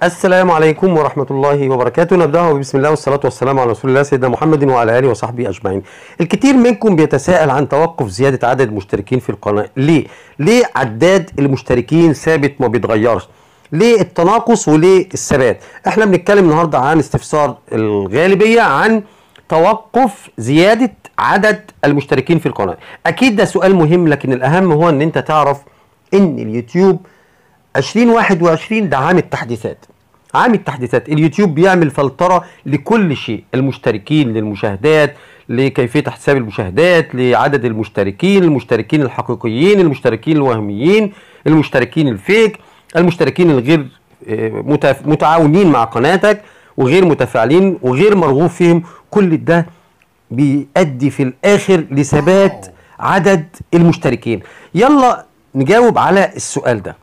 السلام عليكم ورحمة الله وبركاته نبدأه بسم الله والصلاة والسلام على رسول الله سيدنا محمد وعلى آله وصحبه أجمعين الكثير منكم بيتساءل عن توقف زيادة عدد المشتركين في القناة ليه؟ ليه عداد المشتركين ثابت ما بيتغيرش؟ ليه التناقص وليه الثبات؟ احنا بنتكلم النهارده عن استفسار الغالبية عن توقف زيادة عدد المشتركين في القناة أكيد ده سؤال مهم لكن الأهم هو أن أنت تعرف أن اليوتيوب 2021 ده عام التحديثات عام التحديثات اليوتيوب بيعمل فلترة لكل شيء المشتركين للمشاهدات لكيفية حساب المشاهدات لعدد المشتركين المشتركين الحقيقيين المشتركين الوهميين المشتركين الفيك المشتركين الغير آه، متف- متعاونين مع قناتك وغير متفاعلين وغير مرغوب فيهم كل ده بيؤدي في الاخر لثبات عدد المشتركين يلا نجاوب على السؤال ده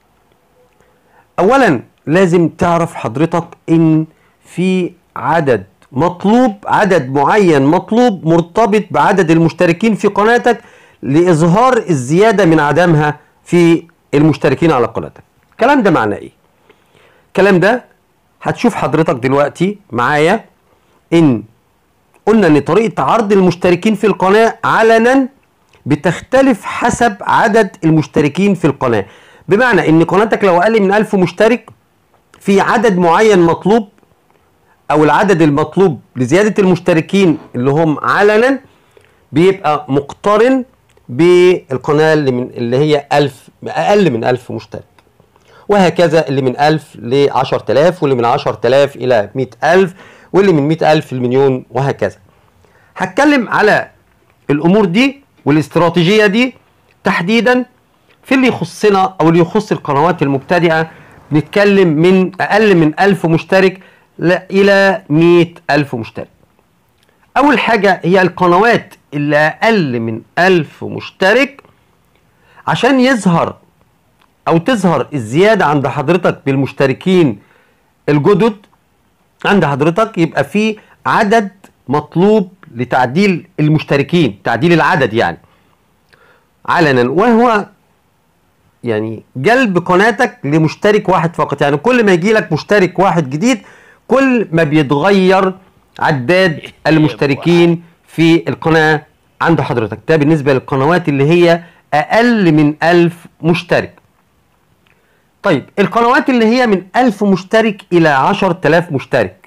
اولا لازم تعرف حضرتك ان في عدد مطلوب عدد معين مطلوب مرتبط بعدد المشتركين في قناتك لاظهار الزياده من عدمها في المشتركين على قناتك الكلام ده معناه ايه الكلام ده هتشوف حضرتك دلوقتي معايا ان قلنا ان طريقه عرض المشتركين في القناه علنا بتختلف حسب عدد المشتركين في القناه بمعنى ان قناتك لو اقل من 1000 مشترك في عدد معين مطلوب او العدد المطلوب لزياده المشتركين اللي هم علنا بيبقى مقترن بالقناه اللي من اللي هي 1000 اقل من 1000 مشترك وهكذا اللي من 1000 ل 10000 واللي من 10000 الى 100000 واللي من 100000 للمليون وهكذا هتكلم على الامور دي والاستراتيجيه دي تحديدا في اللي يخصنا او اللي يخص القنوات المبتدئه نتكلم من اقل من 1000 مشترك ل- الى 100000 مشترك اول حاجه هي القنوات اللي اقل من 1000 مشترك عشان يظهر او تظهر الزياده عند حضرتك بالمشتركين الجدد عند حضرتك يبقى في عدد مطلوب لتعديل المشتركين تعديل العدد يعني علنا وهو يعني جلب قناتك لمشترك واحد فقط يعني كل ما يجي لك مشترك واحد جديد كل ما بيتغير عداد المشتركين في القناة عند حضرتك ده بالنسبة للقنوات اللي هي أقل من ألف مشترك طيب القنوات اللي هي من ألف مشترك إلى عشر تلاف مشترك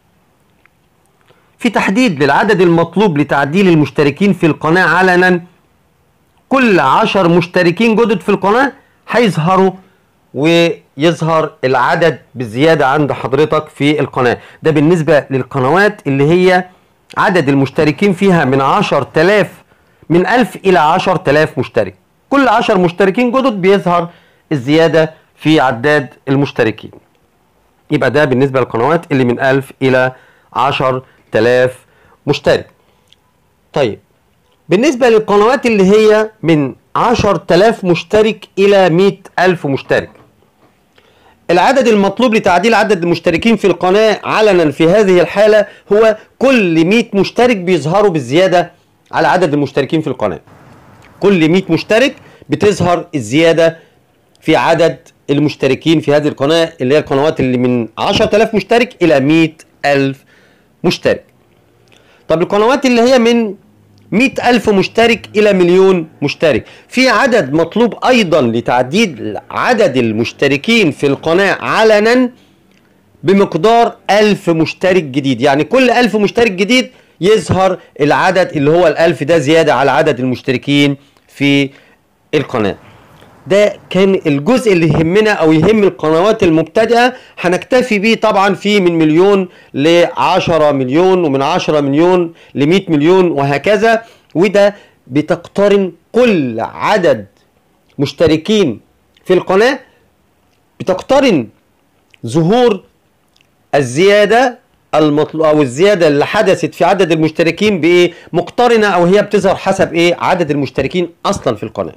في تحديد للعدد المطلوب لتعديل المشتركين في القناة علنا كل عشر مشتركين جدد في القناة هيظهروا ويظهر العدد بالزيادة عند حضرتك في القناة ده بالنسبة للقنوات اللي هي عدد المشتركين فيها من عشر تلاف من ألف إلى عشر تلاف مشترك كل عشر مشتركين جدد بيظهر الزيادة في عداد المشتركين يبقى ده بالنسبة للقنوات اللي من ألف إلى عشر تلاف مشترك طيب بالنسبة للقنوات اللي هي من 10000 مشترك إلى 100000 مشترك العدد المطلوب لتعديل عدد المشتركين في القناة علنا في هذه الحالة هو كل 100 مشترك بيظهروا بالزيادة على عدد المشتركين في القناة كل 100 مشترك بتظهر الزيادة في عدد المشتركين في هذه القناة اللي هي القنوات اللي من 10000 مشترك إلى 100000 مشترك طب القنوات اللي هي من مئة ألف مشترك إلى مليون مشترك في عدد مطلوب أيضا لتعديل عدد المشتركين في القناة علنا بمقدار ألف مشترك جديد يعني كل ألف مشترك جديد يظهر العدد اللي هو الألف ده زيادة على عدد المشتركين في القناة ده كان الجزء اللي يهمنا او يهم القنوات المبتدئه هنكتفي بيه طبعا في من مليون ل 10 مليون ومن 10 مليون ل 100 مليون وهكذا وده بتقترن كل عدد مشتركين في القناه بتقترن ظهور الزياده المطلوب او الزياده اللي حدثت في عدد المشتركين بايه مقترنه او هي بتظهر حسب ايه عدد المشتركين اصلا في القناه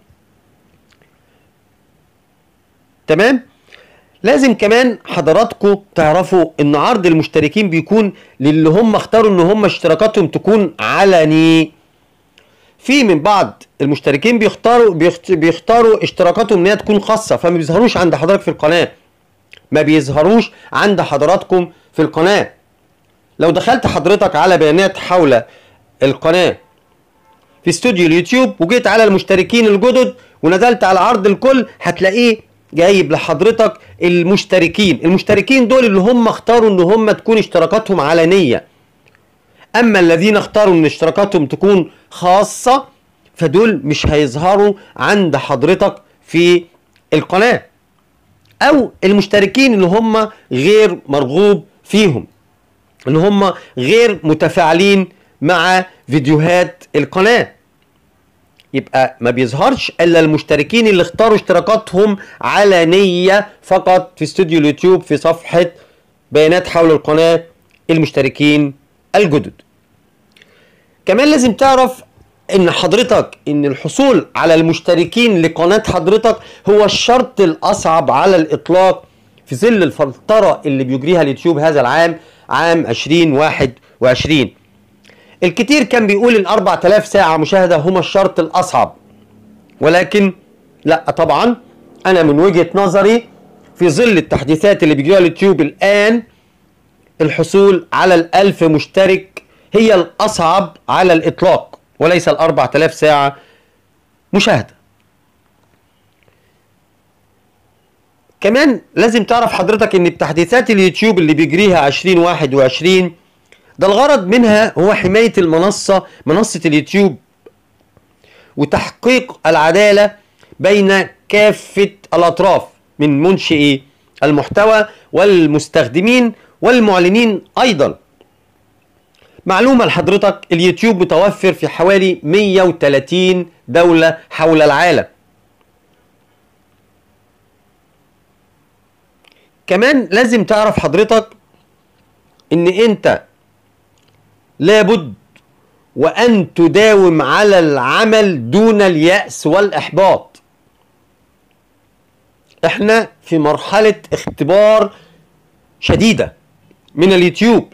تمام لازم كمان حضراتكم تعرفوا ان عرض المشتركين بيكون للي هم اختاروا ان هم اشتراكاتهم تكون علني في من بعض المشتركين بيختاروا بيخت- بيختاروا اشتراكاتهم ان هي تكون خاصه فما بيظهروش عند حضرتك في القناه ما بيظهروش عند حضراتكم في القناه لو دخلت حضرتك على بيانات حول القناه في استوديو اليوتيوب وجيت على المشتركين الجدد ونزلت على عرض الكل هتلاقيه جايب لحضرتك المشتركين المشتركين دول اللي هم اختاروا ان هم تكون اشتراكاتهم علنيه اما الذين اختاروا ان اشتراكاتهم تكون خاصه فدول مش هيظهروا عند حضرتك في القناه او المشتركين اللي هم غير مرغوب فيهم اللي هم غير متفاعلين مع فيديوهات القناه يبقى ما بيظهرش الا المشتركين اللي اختاروا اشتراكاتهم علنيه فقط في استوديو اليوتيوب في صفحه بيانات حول القناه المشتركين الجدد كمان لازم تعرف ان حضرتك ان الحصول على المشتركين لقناه حضرتك هو الشرط الاصعب على الاطلاق في ظل الفلتره اللي بيجريها اليوتيوب هذا العام عام 2021 الكتير كان بيقول ال 4000 ساعة مشاهدة هما الشرط الأصعب ولكن لا طبعا أنا من وجهة نظري في ظل التحديثات اللي بيجريها اليوتيوب الآن الحصول على الألف مشترك هي الأصعب على الإطلاق وليس ال 4000 ساعة مشاهدة كمان لازم تعرف حضرتك ان التحديثات اليوتيوب اللي بيجريها 2021 ده الغرض منها هو حماية المنصة منصة اليوتيوب وتحقيق العدالة بين كافة الأطراف من منشئي المحتوى والمستخدمين والمعلنين أيضا معلومة لحضرتك اليوتيوب متوفر في حوالي 130 دولة حول العالم كمان لازم تعرف حضرتك ان انت لابد وان تداوم على العمل دون اليأس والإحباط احنا في مرحلة اختبار شديدة من اليوتيوب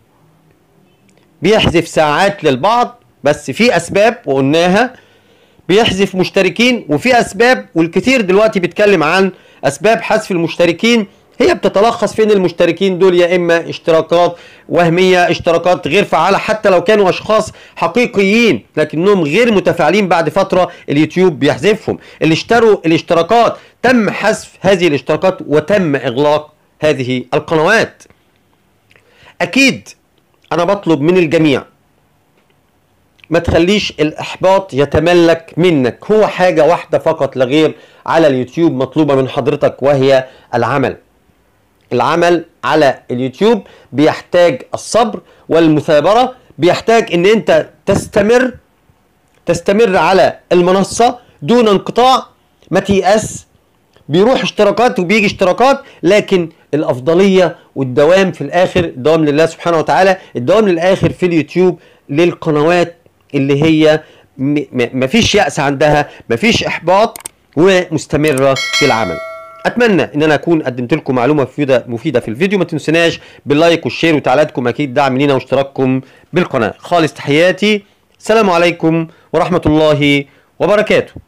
بيحذف ساعات للبعض بس في اسباب وقلناها بيحذف مشتركين وفي اسباب والكثير دلوقتي بيتكلم عن اسباب حذف المشتركين هي بتتلخص في ان المشتركين دول يا اما اشتراكات وهميه اشتراكات غير فعاله حتى لو كانوا اشخاص حقيقيين لكنهم غير متفاعلين بعد فتره اليوتيوب بيحذفهم اللي اشتروا الاشتراكات تم حذف هذه الاشتراكات وتم اغلاق هذه القنوات اكيد انا بطلب من الجميع ما تخليش الاحباط يتملك منك هو حاجه واحده فقط لا غير على اليوتيوب مطلوبه من حضرتك وهي العمل العمل على اليوتيوب بيحتاج الصبر والمثابرة بيحتاج ان انت تستمر تستمر على المنصة دون انقطاع ما تيأس بيروح اشتراكات وبيجي اشتراكات لكن الافضلية والدوام في الاخر الدوام لله سبحانه وتعالى الدوام للاخر في اليوتيوب للقنوات اللي هي مفيش يأس عندها مفيش احباط ومستمرة في العمل اتمنى ان انا اكون قدمت لكم معلومه مفيده مفيده في الفيديو ما تنسوناش باللايك والشير وتعليقاتكم اكيد دعم لينا واشتراككم بالقناه خالص تحياتي السلام عليكم ورحمه الله وبركاته